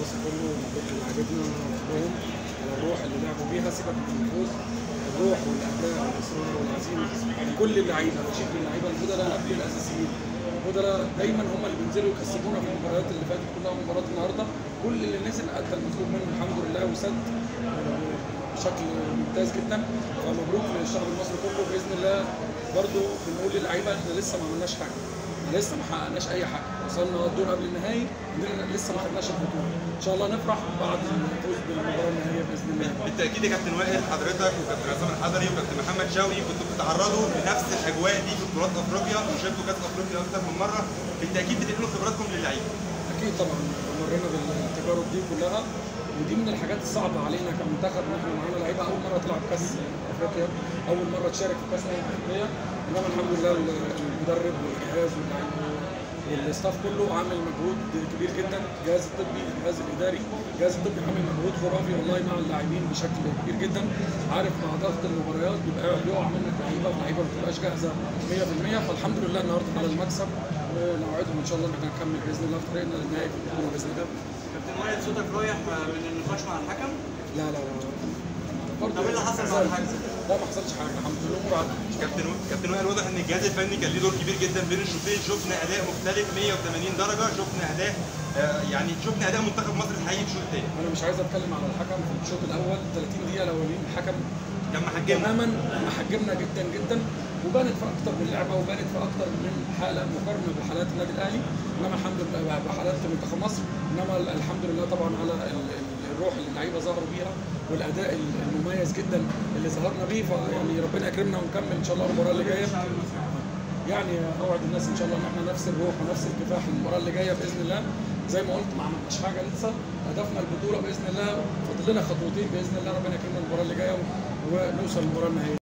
المصري كله مبروك للاعبتنا كلهم الروح اللي لعبوا بيها سيبك من الفوز الروح والاداء والاصرار والعزيمه كل اللعيبه مش اللعيبه البدلاء قبل الاساسيين البدلاء دايما هم اللي بينزلوا يكسبونا في المباريات اللي فاتت كلها ومباراه النهارده كل اللي نزل ادى المطلوب منه الحمد لله وسد بشكل ممتاز جدا فمبروك للشعب المصري كله باذن الله برضو بنقول للعيبه احنا لسه ما عملناش حاجه احنا لسه ما حققناش اي حاجه وصلنا الدور قبل النهائي إننا لسه ما خدناش البطوله ان شاء الله نفرح بعد الفوز بالمباراه النهائيه باذن الله بالتاكيد يا كابتن وائل حضرتك وكابتن عصام الحضري وكابتن محمد شوقي كنتوا بتتعرضوا لنفس الاجواء دي في بطولات افريقيا وشاركتوا كاس افريقيا اكتر من مره بالتاكيد بتنقلوا خبراتكم للعيبه اكيد طبعا مرينا بالتجارب دي كلها ودي من الحاجات الصعبه علينا كمنتخب ان احنا معانا لعيبه اول مره تلعب كاس افريقيا اول مره تشارك في كاس الامم الافريقيه انما الحمد لله المدرب والجهاز واللعيبه والاستاف كله عامل مجهود كبير جدا الجهاز الطبي الجهاز الاداري الجهاز الطبي عامل مجهود خرافي والله مع اللاعبين بشكل كبير جدا عارف مع ضغط المباريات بيبقى بيقع منك لعيبه واللعيبه ما بتبقاش جاهزه 100% فالحمد لله النهارده على المكسب ونوعدهم ان شاء الله ان احنا نكمل باذن الله في طريقنا للنهائي في البطوله باذن الله كابتن وائل صوتك رايح من النقاش مع الحكم لا لا لا برضه طب ايه اللي حصل بعد الحجز؟ لا ما حصلش حاجه الحمد لله الامور عدت كابتن كابتن وائل واضح ان الجهاز الفني كان ليه دور كبير جدا بين الشوطين شفنا اداء مختلف 180 درجه شفنا اداء آه، يعني شفنا اداء منتخب مصر الحقيقي في الشوط الثاني انا مش عايز اتكلم على الحكم في الشوط الاول 30 دقيقه الاولين الحكم لما حجمنا تماما محجمنا جدا جدا وبانت في اكتر من لعبه وبانت في اكتر من حاله مقارنه بحالات النادي الاهلي انما الحمد لله بحالات منتخب مصر انما الحمد لله طبعا على ال- ال- الروح اللي اللعيبه ظهروا بيها والاداء المميز جدا اللي ظهرنا بيه فيعني ربنا يكرمنا ونكمل ان شاء الله المباراه اللي جايه يعني اوعد الناس ان شاء الله ان احنا نفس الروح ونفس الكفاح المباراه اللي جايه باذن الله زي ما قلت ما عملناش حاجه لسه هدفنا البطوله باذن الله فاضل لنا خطوتين باذن الله ربنا يكرمنا المباراه اللي جايه ونوصل للمباراه النهائيه